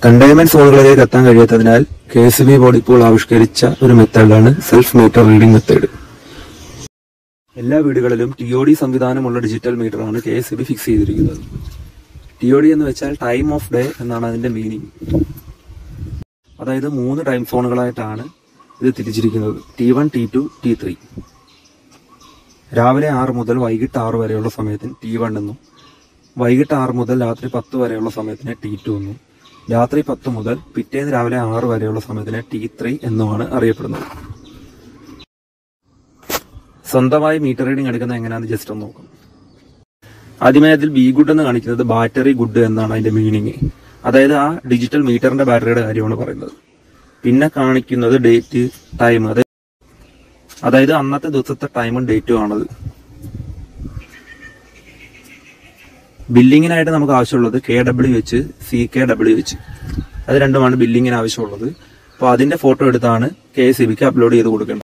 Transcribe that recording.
containment സോണുകളിലേക്ക് എത്താൻ കഴിയാത്തതിനാൽ K S B board ഇപ്പോൾ ആവിഷ്കരിച്ച ഒരു മെത്തേഡാണ് സെൽഫ് മീറ്റർ റീഡിംഗ് മെത്തേഡ് എല്ലാ വീടുകളിലും ടി ഒ ഡി സംവിധാനമുള്ള ഡിജിറ്റൽ മീറ്ററാണ് കെ എസ് ബി ഫിക്സ് ചെയ്തിരിക്കുന്നത് ടി ഒ ഡി എന്ന് വെച്ചാൽ ടൈം ഓഫ് ഡേ എന്നാണ് അതിന്റെ മീനിങ് അതായത് മൂന്ന് ടൈം സോണുകളായിട്ടാണ് ഇത് തിരിച്ചിരിക്കുന്നത് T one T two T three രാവിലെ ആറ് മുതൽ വൈകിട്ട് ആറ് വരെയുള്ള സമയത്തിന് ടി വൺ എന്നും വൈകിട്ട് ആറ് മുതൽ രാത്രി പത്ത് വരെയുള്ള സമയത്തിന് ടി ടു എന്നും രാത്രി പത്ത് മുതൽ പിറ്റേന്ന് രാവിലെ ആറ് വരെയുള്ള സമയത്തിന് ടി ത്രീ എന്നുമാണ് അറിയപ്പെടുന്നത് സ്വന്തമായി മീറ്റർ റീഡിംഗ് എടുക്കുന്നത് എങ്ങനെയാണെന്ന് ജസ്റ്റ് ഒന്ന് നോക്കാം ആദ്യമേ അതിൽ ബി ഗുഡ് എന്ന് കാണിക്കുന്നത് ബാറ്ററി ഗുഡ് എന്നാണ് അതിന്റെ മീനിങ് അതായത് ആ ഡിജിറ്റൽ മീറ്ററിന്റെ ബാറ്ററിയുടെ കാര്യമാണ് പറയുന്നത് പിന്നെ കാണിക്കുന്നത് ഡേറ്റ് ടൈം അത് അതായത് അന്നത്തെ ദിവസത്തെ ടൈമും ഡേറ്റും ആണത് ബില്ലിങ്ങിനായിട്ട് നമുക്ക് ആവശ്യമുള്ളത് കെ ഡബ്ല്യു വെച്ച് സി കെ ഡബ്ല്യു വെച്ച് അത് രണ്ടുമാണ് ബില്ലിങ്ങിന് ആവശ്യമുള്ളത് അപ്പോൾ അതിന്റെ ഫോട്ടോ എടുത്താണ് കെ എസ് ഇ ബിക്ക് അപ്ലോഡ് ചെയ്ത് കൊടുക്കേണ്ടത്